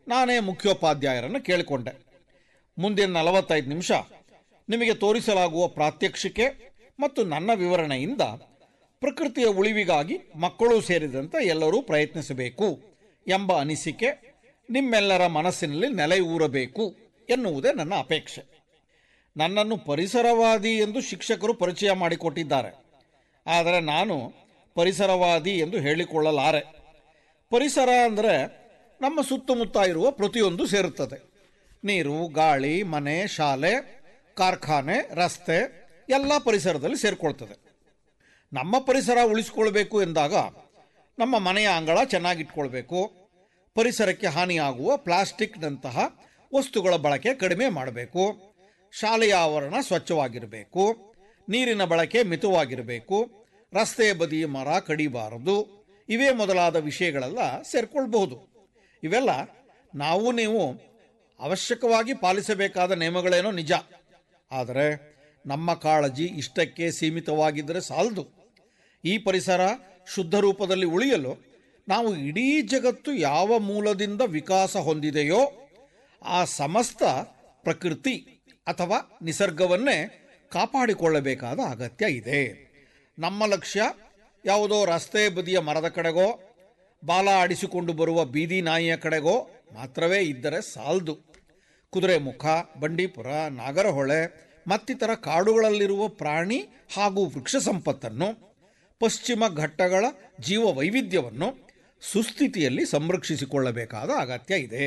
ನಾನೇ ಮುಖ್ಯೋಪಾಧ್ಯಾಯರನ್ನು ಕೇಳಿಕೊಂಡೆ ಮುಂದಿನ ನಲವತ್ತೈದು ನಿಮಿಷ ನಿಮಗೆ ತೋರಿಸಲಾಗುವ ಪ್ರಾತ್ಯಕ್ಷಿಕೆ ಮತ್ತು ನನ್ನ ವಿವರಣೆಯಿಂದ ಪ್ರಕೃತಿಯ ಉಳಿವಿಗಾಗಿ ಮಕ್ಕಳು ಸೇರಿದಂತೆ ಎಲ್ಲರೂ ಪ್ರಯತ್ನಿಸಬೇಕು ಎಂಬ ಅನಿಸಿಕೆ ನಿಮ್ಮೆಲ್ಲರ ಮನಸ್ಸಿನಲ್ಲಿ ನೆಲೆಯೂರಬೇಕು ಎನ್ನುವುದೇ ನನ್ನ ಅಪೇಕ್ಷೆ ನನ್ನನ್ನು ಪರಿಸರವಾದಿ ಎಂದು ಶಿಕ್ಷಕರು ಪರಿಚಯ ಮಾಡಿಕೊಟ್ಟಿದ್ದಾರೆ ಆದರೆ ನಾನು ಪರಿಸರವಾದಿ ಎಂದು ಹೇಳಿಕೊಳ್ಳಲಾರೆ ಪರಿಸರ ಅಂದರೆ ನಮ್ಮ ಸುತ್ತಮುತ್ತ ಇರುವ ಪ್ರತಿಯೊಂದು ಸೇರುತ್ತದೆ ನೀರು ಗಾಳಿ ಮನೆ ಶಾಲೆ ಕಾರ್ಖಾನೆ ರಸ್ತೆ ಎಲ್ಲ ಪರಿಸರದಲ್ಲಿ ಸೇರಿಕೊಳ್ತದೆ ನಮ್ಮ ಪರಿಸರ ಉಳಿಸಿಕೊಳ್ಬೇಕು ಎಂದಾಗ ನಮ್ಮ ಮನೆಯ ಅಂಗಳ ಚೆನ್ನಾಗಿಟ್ಕೊಳ್ಬೇಕು ಪರಿಸರಕ್ಕೆ ಹಾನಿಯಾಗುವ ಪ್ಲಾಸ್ಟಿಕ್ನಂತಹ ವಸ್ತುಗಳ ಬಳಕೆ ಕಡಿಮೆ ಮಾಡಬೇಕು ಶಾಲೆಯ ಆವರಣ ಸ್ವಚ್ಛವಾಗಿರಬೇಕು ನೀರಿನ ಬಳಕೆ ಮಿತವಾಗಿರಬೇಕು ರಸ್ತೆಯ ಬದಿ ಮರ ಕಡಿಬಾರದು ಇವೇ ಮೊದಲಾದ ವಿಷಯಗಳೆಲ್ಲ ಸೇರ್ಕೊಳ್ಬಹುದು ಇವೆಲ್ಲ ನಾವು ನೀವು ಅವಶ್ಯಕವಾಗಿ ಪಾಲಿಸಬೇಕಾದ ನಿಯಮಗಳೇನೋ ನಿಜ ಆದರೆ ನಮ್ಮ ಕಾಳಜಿ ಇಷ್ಟಕ್ಕೆ ಸೀಮಿತವಾಗಿದ್ದರೆ ಸಾಲದು ಈ ಪರಿಸರ ಶುದ್ಧ ರೂಪದಲ್ಲಿ ಉಳಿಯಲು ನಾವು ಇಡೀ ಜಗತ್ತು ಯಾವ ಮೂಲದಿಂದ ವಿಕಾಸ ಹೊಂದಿದೆಯೋ ಆ ಸಮಸ್ತ ಪ್ರಕೃತಿ ಅಥವಾ ನಿಸರ್ಗವನ್ನೇ ಕಾಪಾಡಿಕೊಳ್ಳಬೇಕಾದ ಅಗತ್ಯ ಇದೆ ನಮ್ಮ ಲಕ್ಷ್ಯ ಯಾವುದೋ ರಸ್ತೆ ಬದಿಯ ಮರದ ಕಡೆಗೋ ಬಾಲ ಆಡಿಸಿಕೊಂಡು ಬರುವ ಬೀದಿ ನಾಯಿಯ ಕಡೆಗೋ ಮಾತ್ರವೇ ಇದ್ದರೆ ಸಾಲದು ಕುದುರೆಮುಖ ಬಂಡೀಪುರ ನಾಗರಹೊಳೆ ಮತ್ತಿತರ ಕಾಡುಗಳಲ್ಲಿರುವ ಪ್ರಾಣಿ ಹಾಗೂ ವೃಕ್ಷ ಸಂಪತ್ತನ್ನು ಪಶ್ಚಿಮ ಘಟ್ಟಗಳ ಜೀವ ವೈವಿಧ್ಯವನ್ನು ಸುಸ್ಥಿತಿಯಲ್ಲಿ ಸಂರಕ್ಷಿಸಿಕೊಳ್ಳಬೇಕಾದ ಅಗತ್ಯ ಇದೆ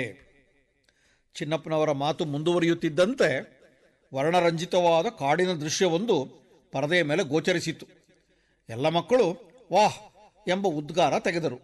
ಚಿನ್ನಪ್ಪನವರ ಮಾತು ಮುಂದುವರಿಯುತ್ತಿದ್ದಂತೆ ವರ್ಣರಂಜಿತವಾದ ಕಾಡಿನ ದೃಶ್ಯವೊಂದು ಪರದೆಯ ಮೇಲೆ ಗೋಚರಿಸಿತು ಎಲ್ಲ ಮಕ್ಕಳು ವಾಹ್ ಎಂಬ ಉದ್ಗಾರ ತೆಗೆದರು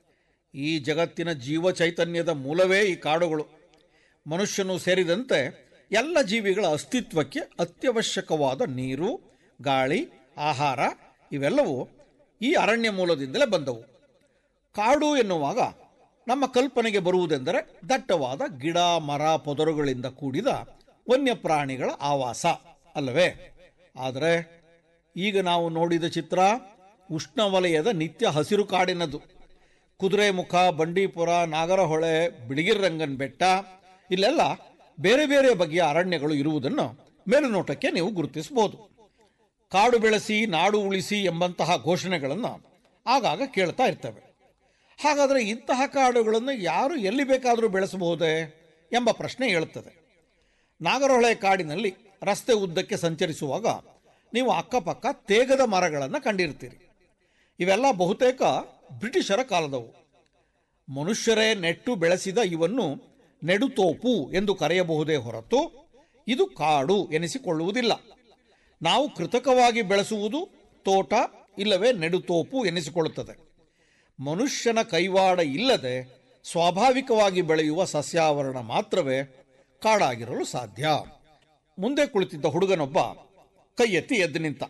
ಈ ಜಗತ್ತಿನ ಜೀವ ಚೈತನ್ಯದ ಮೂಲವೇ ಈ ಕಾಡುಗಳು ಮನುಷ್ಯನು ಸೇರಿದಂತೆ ಎಲ್ಲ ಜೀವಿಗಳ ಅಸ್ತಿತ್ವಕ್ಕೆ ಅತ್ಯವಶ್ಯಕವಾದ ನೀರು ಗಾಳಿ ಆಹಾರ ಇವೆಲ್ಲವೂ ಈ ಅರಣ್ಯ ಮೂಲದಿಂದಲೇ ಬಂದವು ಕಾಡು ಎನ್ನುವಾಗ ನಮ್ಮ ಕಲ್ಪನೆಗೆ ಬರುವುದೆಂದರೆ ದಟ್ಟವಾದ ಗಿಡ ಮರ ಪೊದರುಗಳಿಂದ ಕೂಡಿದ ವನ್ಯಪ್ರಾಣಿಗಳ ಆವಾಸ ಅಲ್ಲವೇ ಆದರೆ ಈಗ ನಾವು ನೋಡಿದ ಚಿತ್ರ ಉಷ್ಣವಲಯದ ನಿತ್ಯ ಹಸಿರು ಕಾಡಿನದು ಕುದುರೆಮುಖ ಬಂಡೀಪುರ ನಾಗರಹೊಳೆ ಬಿಳಿಗಿರ್ರಂಗನ್ ಬೆಟ್ಟ ಇಲ್ಲೆಲ್ಲ ಬೇರೆ ಬೇರೆ ಬಗೆಯ ಅರಣ್ಯಗಳು ಇರುವುದನ್ನು ಮೇಲುನೋಟಕ್ಕೆ ನೀವು ಗುರುತಿಸಬಹುದು ಕಾಡು ಬೆಳೆಸಿ ನಾಡು ಉಳಿಸಿ ಎಂಬಂತಹ ಘೋಷಣೆಗಳನ್ನು ಆಗಾಗ ಕೇಳ್ತಾ ಇರ್ತವೆ ಹಾಗಾದರೆ ಇಂತಹ ಕಾಡುಗಳನ್ನು ಯಾರು ಎಲ್ಲಿ ಬೇಕಾದರೂ ಬೆಳೆಸಬಹುದೇ ಎಂಬ ಪ್ರಶ್ನೆ ಹೇಳುತ್ತದೆ ನಾಗರಹೊಳೆ ಕಾಡಿನಲ್ಲಿ ರಸ್ತೆ ಉದ್ದಕ್ಕೆ ಸಂಚರಿಸುವಾಗ ನೀವು ಅಕ್ಕಪಕ್ಕ ತೇಗದ ಮರಗಳನ್ನು ಕಂಡಿರ್ತೀರಿ ಇವೆಲ್ಲ ಬಹುತೇಕ ಬ್ರಿಟಿಷರ ಕಾಲದವು ಮನುಷ್ಯರೇ ನೆಟ್ಟು ಬೆಳೆಸಿದ ಇವನ್ನು ನೆಡುತೋಪು ಎಂದು ಕರೆಯಬಹುದೇ ಹೊರತು ಇದು ಕಾಡು ಎನಿಸಿಕೊಳ್ಳುವುದಿಲ್ಲ ನಾವು ಕೃತಕವಾಗಿ ಬೆಳೆಸುವುದು ತೋಟ ಇಲ್ಲವೇ ನೆಡುತೋಪು ಎನಿಸಿಕೊಳ್ಳುತ್ತದೆ ಮನುಷ್ಯನ ಕೈವಾಡ ಇಲ್ಲದೆ ಸ್ವಾಭಾವಿಕವಾಗಿ ಬೆಳೆಯುವ ಸಸ್ಯಾವರಣ ಮಾತ್ರವೇ ಕಾಡಾಗಿರಲು ಸಾಧ್ಯ ಮುಂದೆ ಕುಳಿತಿದ್ದ ಹುಡುಗನೊಬ್ಬ ಕೈ ಎತ್ತಿ ಎದ್ದು ನಿಂತ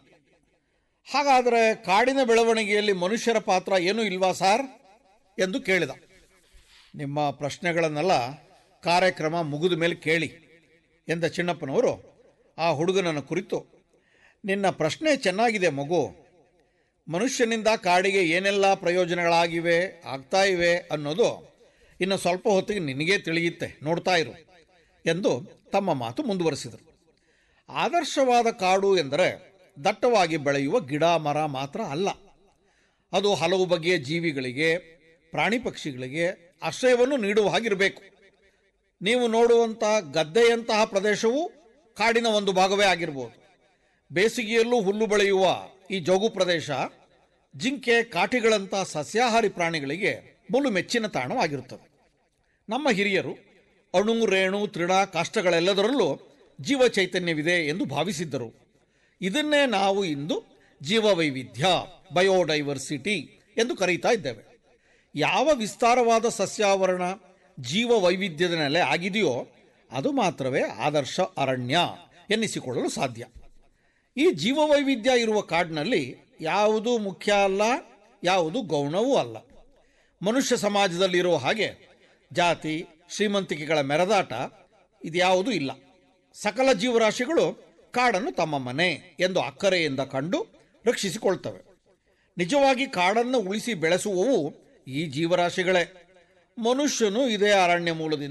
ಹಾಗಾದರೆ ಕಾಡಿನ ಬೆಳವಣಿಗೆಯಲ್ಲಿ ಮನುಷ್ಯರ ಪಾತ್ರ ಏನೂ ಇಲ್ವಾ ಸಾರ್ ಎಂದು ಕೇಳಿದ ನಿಮ್ಮ ಪ್ರಶ್ನೆಗಳನ್ನೆಲ್ಲ ಕಾರ್ಯಕ್ರಮ ಮುಗಿದ ಮೇಲೆ ಕೇಳಿ ಎಂದ ಚಿನ್ನಪ್ಪನವರು ಆ ಹುಡುಗನನ್ನು ಕುರಿತು ನಿನ್ನ ಪ್ರಶ್ನೆ ಚೆನ್ನಾಗಿದೆ ಮಗು ಮನುಷ್ಯನಿಂದ ಕಾಡಿಗೆ ಏನೆಲ್ಲ ಪ್ರಯೋಜನಗಳಾಗಿವೆ ಆಗ್ತಾ ಇವೆ ಅನ್ನೋದು ಇನ್ನು ಸ್ವಲ್ಪ ಹೊತ್ತಿಗೆ ನಿನಗೇ ತಿಳಿಯುತ್ತೆ ನೋಡ್ತಾ ಇರು ಎಂದು ತಮ್ಮ ಮಾತು ಮುಂದುವರೆಸಿದರು ಆದರ್ಶವಾದ ಕಾಡು ಎಂದರೆ ದಟ್ಟವಾಗಿ ಬೆಳೆಯುವ ಗಿಡ ಮರ ಮಾತ್ರ ಅಲ್ಲ ಅದು ಹಲವು ಬಗೆಯ ಜೀವಿಗಳಿಗೆ ಪ್ರಾಣಿ ಪಕ್ಷಿಗಳಿಗೆ ಆಶ್ರಯವನ್ನು ನೀಡುವ ಹಾಗಿರಬೇಕು ನೀವು ನೋಡುವಂಥ ಗದ್ದೆಯಂತಹ ಪ್ರದೇಶವು ಕಾಡಿನ ಒಂದು ಭಾಗವೇ ಆಗಿರ್ಬೋದು ಬೇಸಿಗೆಯಲ್ಲೂ ಹುಲ್ಲು ಬೆಳೆಯುವ ಈ ಜೋಗು ಪ್ರದೇಶ ಜಿಂಕೆ ಕಾಟಿಗಳಂಥ ಸಸ್ಯಾಹಾರಿ ಪ್ರಾಣಿಗಳಿಗೆ ಬಲು ಮೆಚ್ಚಿನ ತಾಣವಾಗಿರುತ್ತದೆ ನಮ್ಮ ಹಿರಿಯರು ಅಣು ರೇಣು ತೃಣ ಕಾಷ್ಟಗಳೆಲ್ಲದರಲ್ಲೂ ಜೀವ ಚೈತನ್ಯವಿದೆ ಎಂದು ಭಾವಿಸಿದ್ದರು ಇದನ್ನೇ ನಾವು ಇಂದು ಜೀವವೈವಿಧ್ಯ ಬಯೋಡೈವರ್ಸಿಟಿ ಎಂದು ಕರೀತಾ ಇದ್ದೇವೆ ಯಾವ ವಿಸ್ತಾರವಾದ ಸಸ್ಯಾವರಣ ಜೀವ ವೈವಿಧ್ಯದ ನೆಲೆ ಆಗಿದೆಯೋ ಅದು ಮಾತ್ರವೇ ಆದರ್ಶ ಅರಣ್ಯ ಎನ್ನಿಸಿಕೊಳ್ಳಲು ಸಾಧ್ಯ ಈ ಜೀವವೈವಿಧ್ಯ ಇರುವ ಕಾಡಿನಲ್ಲಿ ಯಾವುದು ಮುಖ್ಯ ಅಲ್ಲ ಯಾವುದು ಗೌಣವೂ ಅಲ್ಲ ಮನುಷ್ಯ ಸಮಾಜದಲ್ಲಿರೋ ಹಾಗೆ ಜಾತಿ ಶ್ರೀಮಂತಿಕೆಗಳ ಮೆರೆದಾಟ ಇದ್ಯಾವುದೂ ಇಲ್ಲ ಸಕಲ ಜೀವರಾಶಿಗಳು ಕಾಡನ್ನು ತಮ್ಮ ಮನೆ ಎಂದು ಅಕ್ಕರೆಯಿಂದ ಕಂಡು ರಕ್ಷಿಸಿಕೊಳ್ತವೆ ನಿಜವಾಗಿ ಕಾಡನ್ನು ಉಳಿಸಿ ಬೆಳೆಸುವವು ಈ ಜೀವರಾಶಿಗಳೇ ಮನುಷ್ಯನು ಇದೇ ಅರಣ್ಯ ಮೂಲದಿಂದ